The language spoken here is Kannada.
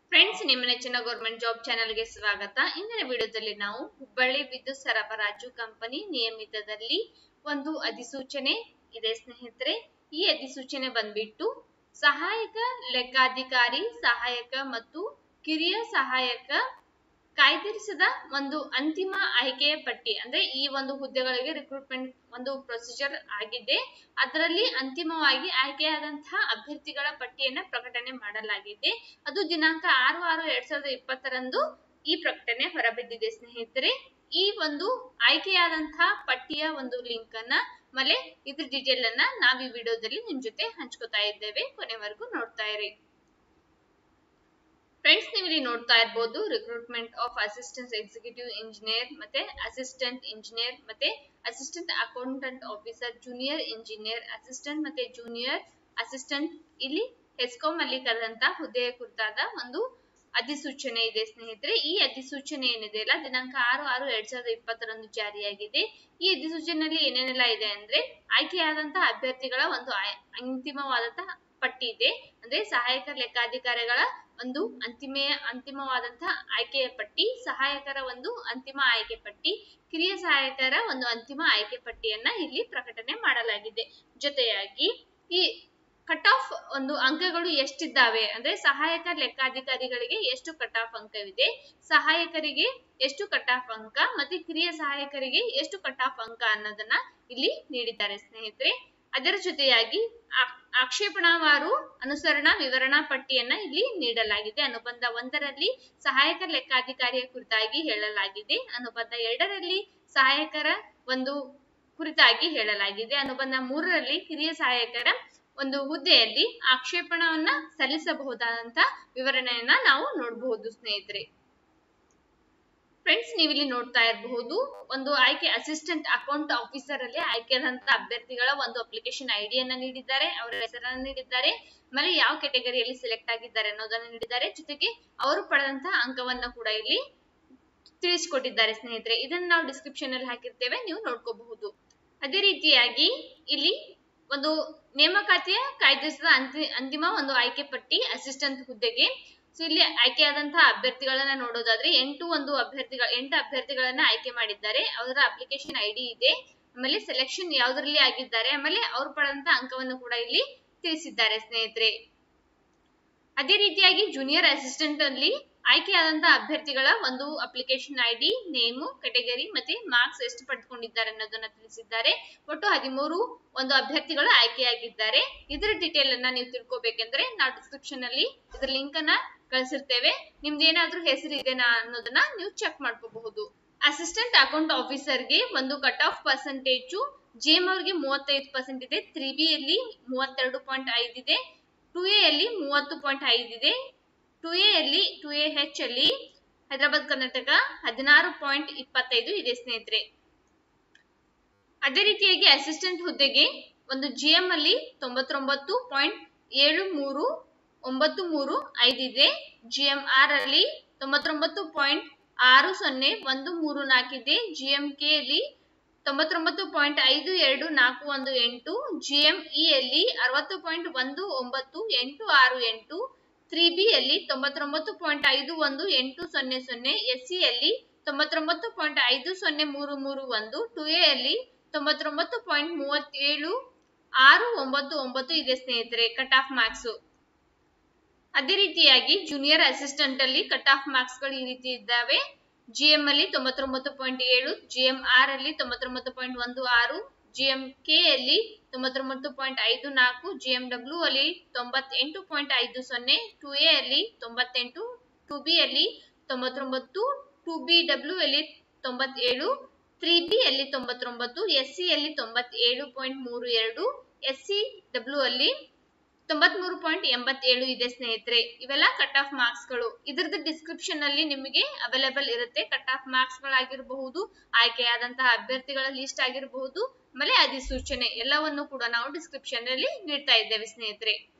ಫ್ರೆಂಡ್ಸ್ ನಿಮ್ಮ ನೆಚ್ಚಿನ ಗೌರ್ಮೆಂಟ್ ಜಾಬ್ ಚಾನೆಲ್ಗೆ ಸ್ವಾಗತ ಇಂದಿನ ವಿಡಿಯೋದಲ್ಲಿ ನಾವು ಹುಬ್ಬಳ್ಳಿ ವಿದ್ಯುತ್ ಸರಬರಾಜು ಕಂಪನಿ ನಿಯಮಿತದಲ್ಲಿ ಒಂದು ಅಧಿಸೂಚನೆ ಇದೆ ಸ್ನೇಹಿತರೆ ಈ ಅಧಿಸೂಚನೆ ಬಂದ್ಬಿಟ್ಟು ಸಹಾಯಕ ಲೆಕ್ಕಾಧಿಕಾರಿ ಸಹಾಯಕ ಮತ್ತು ಕಿರಿಯ ಸಹಾಯಕ ಕಾಯ್ದಿರಿಸಿದ ಒಂದು ಅಂತಿಮ ಆಯ್ಕೆಯ ಪಟ್ಟಿ ಅಂದ್ರೆ ಈ ಒಂದು ಹುದ್ದೆಗಳಿಗೆ ರಿಕ್ರೂಟ್ಮೆಂಟ್ ಒಂದು ಪ್ರೊಸೀಜರ್ ಆಗಿದೆ ಅದರಲ್ಲಿ ಅಂತಿಮವಾಗಿ ಆಯ್ಕೆಯಾದಂತಹ ಅಭ್ಯರ್ಥಿಗಳ ಪಟ್ಟಿಯನ್ನ ಪ್ರಕಟಣೆ ಮಾಡಲಾಗಿದೆ ಅದು ದಿನಾಂಕ ಆರು ಆರು ಎರಡ್ ಸಾವಿರದ ಇಪ್ಪತ್ತರಂದು ಈ ಪ್ರಕಟಣೆ ಹೊರಬಿದ್ದಿದೆ ಸ್ನೇಹಿತರೆ ಈ ಒಂದು ಆಯ್ಕೆಯಾದಂತಹ ಪಟ್ಟಿಯ ಒಂದು ಲಿಂಕ್ ಅನ್ನ ಆಮೇಲೆ ಇದ್ರ ಡೀಟೇಲ್ ಅನ್ನ ನಾವ್ ಈ ವಿಡಿಯೋದಲ್ಲಿ ನಿಮ್ ಜೊತೆ ಹಂಚ್ಕೋತಾ ಇದ್ದೇವೆ ಕೊನೆವರೆಗೂ ನೋಡ್ತಾ ಇರಿ ಫ್ರೆಂಡ್ಸ್ ನೀವು ಇಲ್ಲಿ ನೋಡ್ತಾ ಇರ್ಬೋದು recruitment of assistant executive engineer ಮತ್ತೆ ಅಸಿಸ್ಟೆಂಟ್ ಇಂಜಿನಿಯರ್ ಮತ್ತೆ assistant accountant officer junior engineer assistant ಮತ್ತೆ ಜೂನಿಯರ್ ಅಸಿಸ್ಟೆಂಟ್ ಇಲ್ಲಿ ಹೆಸ್ಕಾಂ ಅಲ್ಲಿ ಕರೆದಂತ ಹುದ್ದೆಯ ಕುರಿತಾದ ಒಂದು ಅಧಿಸೂಚನೆ ಇದೆ ಸ್ನೇಹಿತರೆ ಈ ಅಧಿಸೂಚನೆ ಏನಿದೆ ಅಲ್ಲ ದಿನಾಂಕ ಆರು ಆರು ಎರಡ್ ಸಾವಿರದ ಇಪ್ಪತ್ತರಂದು ಜಾರಿಯಾಗಿದೆ ಈ ಅಧಿಸೂಚನೆಯಲ್ಲಿ ಏನೇನೆಲ್ಲ ಇದೆ ಅಂದ್ರೆ ಆಯ್ಕೆಯಾದಂತಹ ಅಭ್ಯರ್ಥಿಗಳ ಒಂದು ಅಂತಿಮವಾದಂತಹ ಪಟ್ಟಿ ಇದೆ ಅಂದ್ರೆ ಸಹಾಯಕ ಲೆಕ್ಕಾಧಿಕಾರಿಗಳ ಒಂದು ಅಂತಿಮ ಅಂತಿಮವಾದಂತಹ ಆಯ್ಕೆಯ ಪಟ್ಟಿ ಸಹಾಯಕರ ಒಂದು ಅಂತಿಮ ಆಯ್ಕೆ ಪಟ್ಟಿ ಕಿರಿಯ ಸಹಾಯಕರ ಒಂದು ಅಂತಿಮ ಆಯ್ಕೆ ಪಟ್ಟಿಯನ್ನ ಇಲ್ಲಿ ಪ್ರಕಟಣೆ ಮಾಡಲಾಗಿದೆ ಜೊತೆಯಾಗಿ ಈ ಕಟ್ ಆಫ್ ಒಂದು ಅಂಕಗಳು ಎಷ್ಟಿದ್ದಾವೆ ಅಂದ್ರೆ ಸಹಾಯಕ ಲೆಕ್ಕಾಧಿಕಾರಿಗಳಿಗೆ ಎಷ್ಟು ಕಟ್ ಆಫ್ ಅಂಕವಿದೆ ಸಹಾಯಕರಿಗೆ ಎಷ್ಟು ಕಟ್ ಆಫ್ ಅಂಕ ಮತ್ತೆ ಕಿರಿಯ ಸಹಾಯಕರಿಗೆ ಎಷ್ಟು ಕಟ್ ಆಫ್ ಅಂಕ ಅನ್ನೋದನ್ನ ಇಲ್ಲಿ ನೀಡಿದ್ದಾರೆ ಸ್ನೇಹಿತರೆ ಅದರ ಜೊತೆಯಾಗಿ ಆಕ್ಷೇಪಣಾವಾರು ಅನುಸರಣಾ ವಿವರಣಾ ಪಟ್ಟಿಯನ್ನ ಇಲ್ಲಿ ನೀಡಲಾಗಿದೆ ಅನುಬಂಧ ಒಂದರಲ್ಲಿ ಸಹಾಯಕ ಲೆಕ್ಕಾಧಿಕಾರಿಯ ಕುರಿತಾಗಿ ಹೇಳಲಾಗಿದೆ ಅನುಬಂಧ ಎರಡರಲ್ಲಿ ಸಹಾಯಕರ ಒಂದು ಕುರಿತಾಗಿ ಹೇಳಲಾಗಿದೆ ಅನುಬಂಧ ಮೂರರಲ್ಲಿ ಕಿರಿಯ ಸಹಾಯಕರ ಒಂದು ಹುದ್ದೆಯಲ್ಲಿ ಆಕ್ಷೇಪಣವನ್ನ ಸಲ್ಲಿಸಬಹುದಾದಂತ ವಿವರಣೆಯನ್ನ ನಾವು ನೋಡಬಹುದು ಸ್ನೇಹಿತರೆ ಫ್ರೆಂಡ್ಸ್ ನೀವು ಇಲ್ಲಿ ನೋಡ್ತಾ ಇರಬಹುದು ಒಂದು ಆಯ್ಕೆ ಅಸಿಸ್ಟೆಂಟ್ ಅಕೌಂಟ್ ಆಫೀಸರ್ ಅಲ್ಲಿ ಆಯ್ಕೆಯಾದಂತ ಅಭ್ಯರ್ಥಿಗಳ ಒಂದು ಅಪ್ಲಿಕೇಶನ್ ಐಡಿಯನ್ನ ನೀಡಿದ್ದಾರೆ ಅವರ ಹೆಸರನ್ನು ನೀಡಿದ್ದಾರೆ ಆಮೇಲೆ ಯಾವ ಕೆಟಗರಿಯಲ್ಲಿ ಸೆಲೆಕ್ಟ್ ಆಗಿದ್ದಾರೆ ಅನ್ನೋದನ್ನ ನೀಡಿದ್ದಾರೆ ಜೊತೆಗೆ ಅವರು ಪಡೆದಂತಹ ಅಂಕವನ್ನ ಕೂಡ ಇಲ್ಲಿ ತಿಳಿಸಿಕೊಟ್ಟಿದ್ದಾರೆ ಸ್ನೇಹಿತರೆ ಇದನ್ನ ನಾವು ಡಿಸ್ಕ್ರಿಪ್ಷನ್ ಅಲ್ಲಿ ಹಾಕಿರ್ತೇವೆ ನೀವು ನೋಡ್ಕೋಬಹುದು ಅದೇ ರೀತಿಯಾಗಿ ಇಲ್ಲಿ ಒಂದು ನೇಮಕಾತಿಯ ಕಾಯ್ದಿರಿಸಿದ ಅಂತಿ ಅಂತಿಮ ಒಂದು ಆಯ್ಕೆ ಪಟ್ಟಿ ಅಸಿಸ್ಟೆಂಟ್ ಹುದ್ದೆಗೆ ಸೊ ಇಲ್ಲಿ ಆಯ್ಕೆಯಾದಂತಹ ಅಭ್ಯರ್ಥಿಗಳನ್ನ ನೋಡೋದಾದ್ರೆ ಎಂಟು ಒಂದು ಅಭ್ಯರ್ಥಿಗಳ ಎಂಟು ಅಭ್ಯರ್ಥಿಗಳನ್ನ ಆಯ್ಕೆ ಮಾಡಿದ್ದಾರೆ ಅವರ ಅಪ್ಲಿಕೇಶನ್ ಐಡಿ ಇದೆ ಆಮೇಲೆ ಸೆಲೆಕ್ಷನ್ ಯಾವ್ದ್ರಲ್ಲಿ ಆಗಿದ್ದಾರೆ ಆಮೇಲೆ ಅವ್ರು ಪಡೆದಂತ ಅಂಕವನ್ನು ಕೂಡ ಇಲ್ಲಿ ತಿಳಿಸಿದ್ದಾರೆ ಸ್ನೇಹಿತರೆ ಅದೇ ರೀತಿಯಾಗಿ ಜೂನಿಯರ್ ಅಸಿಸ್ಟೆಂಟ್ ಅಲ್ಲಿ ಆಯ್ಕೆಯಾದಂತಹ ಅಭ್ಯರ್ಥಿಗಳ ಒಂದು ಅಪ್ಲಿಕೇಶನ್ ಐಡಿ ನೇಮು ಕೆಟಗರಿ ಮತ್ತೆ ಮಾರ್ಕ್ಸ್ ಎಷ್ಟು ಪಡೆದುಕೊಂಡಿದ್ದಾರೆ ಅನ್ನೋದನ್ನ ತಿಳಿಸಿದ್ದಾರೆ ಒಟ್ಟು ಹದಿಮೂರು ಒಂದು ಅಭ್ಯರ್ಥಿಗಳು ಆಯ್ಕೆಯಾಗಿದ್ದಾರೆ ಇದರ ಡೀಟೇಲ್ ಅನ್ನ ನೀವು ತಿಳ್ಕೊಬೇಕೆಂದ್ರೆ ನಾವು ಡಿಸ್ಕ್ರಿಪ್ಷನ್ ಅಲ್ಲಿ ಇದರ ಲಿಂಕ್ ಅನ್ನ ಕಳಿಸಿರ್ತೇವೆ ನಿಮ್ದು ಏನಾದ್ರೂ ಹೆಸರು ಇದೆನಾ ಅನ್ನೋದನ್ನ ನೀವು ಚೆಕ್ ಮಾಡ್ಕೋಬಹುದು ಅಸಿಸ್ಟೆಂಟ್ ಅಕೌಂಟ್ ಆಫೀಸರ್ಗೆ ಒಂದು ಕಟ್ ಆಫ್ ಪರ್ಸೆಂಟೇಜ್ ಜೆಎಂ ಅವ್ರಿಗೆ ಮೂವತ್ತೈದು ಪರ್ಸೆಂಟ್ ಇದೆ ತ್ರೀ ಬಿ ಅಲ್ಲಿ ಮೂವತ್ತೆರಡು ಪಾಯಿಂಟ್ ಐದು ಇದೆ ಟು ಎ ಅಲ್ಲಿ ಮೂವತ್ತು ಪಾಯಿಂಟ್ ಐದು ಇದೆ ಟು ಎ ಅಲ್ಲಿ ಟು ಎ ಹೆಚ್ ಅಲ್ಲಿ ಹೈದರಾಬಾದ್ ಕರ್ನಾಟಕ ಹದಿನಾರು ಪಾಯಿಂಟ್ ಇಪ್ಪತ್ತೈದು ಇದೆ ಸ್ನೇಹಿತರೆ ಅದೇ ರೀತಿಯಾಗಿ ಅಸಿಸ್ಟೆಂಟ್ ಹುದ್ದೆಗೆ ಒಂದು ಜಿಎಂ ಅಲ್ಲಿ ತೊಂಬತ್ತೊಂಬತ್ತು ಪಾಯಿಂಟ್ ಏಳು ಮೂರು ಒಂಬತ್ತು ಮೂರು ಐದು ಇದೆ ಜಿಎಂ ಆರ್ ಅಲ್ಲಿ ತೊಂಬತ್ತೊಂಬತ್ತು ಪಾಯಿಂಟ್ ಆರು ಸೊನ್ನೆ ಒಂದು ಮೂರು ನಾಲ್ಕಿದೆ ಜಿಎಂ ಕೆ ಅಲ್ಲಿ ತೊಂಬತ್ತೊಂಬತ್ತು ಪಾಯಿಂಟ್ ಐದು ಎರಡು ನಾಲ್ಕು ಒಂದು ಎಂಟು ಜಿಎಂ ಇ ಅಲ್ಲಿ ಅರವತ್ತು ಪಾಯಿಂಟ್ ಒಂದು ಒಂಬತ್ತು ಎಂಟು ಆರು ಎಂಟು ತ್ರೀ ಬಿ ಅಲ್ಲಿ ತೊಂಬತ್ತೊಂಬತ್ತು ಪಾಯಿಂಟ್ ಐದು ಒಂದು ಎಂಟು ಸೊನ್ನೆ ಸೊನ್ನೆ ಎಸ್ ಸಿ ಅಲ್ಲಿ ತೊಂಬತ್ತೊಂಬತ್ತು ಪಾಯಿಂಟ್ ಐದು ಸೊನ್ನೆ ಮೂರು ಮೂರು ಒಂದು ಟು ಎ ಅಲ್ಲಿ ತೊಂಬತ್ತೊಂಬತ್ತು ಪಾಯಿಂಟ್ ಮೂವತ್ತೇಳು ಆರು ಒಂಬತ್ತು ಒಂಬತ್ತು ಇದೆ ಸ್ನೇಹಿತರೆ ಕಟ್ ಆಫ್ ಮಾರ್ಕ್ಸ್ ಅದೇ ರೀತಿಯಾಗಿ ಜೂನಿಯರ್ ಅಸಿಸ್ಟೆಂಟ್ ಅಲ್ಲಿ ಕಟ್ ಆಫ್ ಮಾರ್ಕ್ಸ್ ಗಳು ಈ ರೀತಿ ಇದ್ದಾವೆ ಜಿಎಂ ಅಲ್ಲಿ ತೊಂಬತ್ತೊಂಬತ್ತು ಪಾಯಿಂಟ್ ಏಳು ಜಿಎಂ ಆರ್ ಅಲ್ಲಿ ತೊಂಬತ್ತೊಂಬತ್ತು ಪಾಯಿಂಟ್ ಒಂದು ಆರು ಜಿಎಂ ಕೆ ಅಲ್ಲಿ ತೊಂಬತ್ತೊಂಬತ್ತು ಪಾಯಿಂಟ್ ಐದು ನಾಲ್ಕು ಜಿಎಂ ಡಬ್ಲ್ಯೂ ಅಲ್ಲಿ ತೊಂಬತ್ತೆಂಟು ಪಾಯಿಂಟ್ ಐದು ಸೊನ್ನೆ ಟು ಎ ಅಲ್ಲಿ ತೊಂಬತ್ತೆಂಟು ಟು ಬಿ ಅಲ್ಲಿ ತೊಂಬತ್ತೊಂಬತ್ತು ಟು ಬಿ ಡಬ್ಲ್ಯೂ ಅಲ್ಲಿ ತೊಂಬತ್ತೇಳು ತ್ರೀ ಬಿ ಅಲ್ಲಿ ತೊಂಬತ್ತೊಂಬತ್ತು ಎಸ್ ಸಿ ಅಲ್ಲಿ ತೊಂಬತ್ತೇಳು ಪಾಯಿಂಟ್ ಮೂರು ಎರಡು ಎಸ್ ಸಿ ಡಬ್ಲ್ಯೂ ಅಲ್ಲಿ ತೊಂಬತ್ಮೂರು ಪಾಯಿಂಟ್ ಎಂಬತ್ತೇಳು ಇದೆ ಸ್ನೇಹಿತರೆ ಇವೆಲ್ಲ ಕಟ್ ಆಫ್ ಮಾರ್ಕ್ಸ್ ಗಳು ಇದ್ರದ್ದು ಡಿಸ್ಕ್ರಿಪ್ಷನ್ ಅಲ್ಲಿ ನಿಮಗೆ ಅವೈಲೇಬಲ್ ಇರುತ್ತೆ ಕಟ್ ಆಫ್ ಮಾರ್ಕ್ಸ್ ಗಳಾಗಿರಬಹುದು ಆಯ್ಕೆಯಾದಂತಹ ಅಭ್ಯರ್ಥಿಗಳ ಲಿಸ್ಟ್ ಆಗಿರಬಹುದು ಆಮೇಲೆ ಅಧಿಸೂಚನೆ ಎಲ್ಲವನ್ನು ಕೂಡ ನಾವು ಡಿಸ್ಕ್ರಿಪ್ಷನ್ ಅಲ್ಲಿ ನೀಡ್ತಾ ಇದ್ದೇವೆ ಸ್ನೇಹಿತರೆ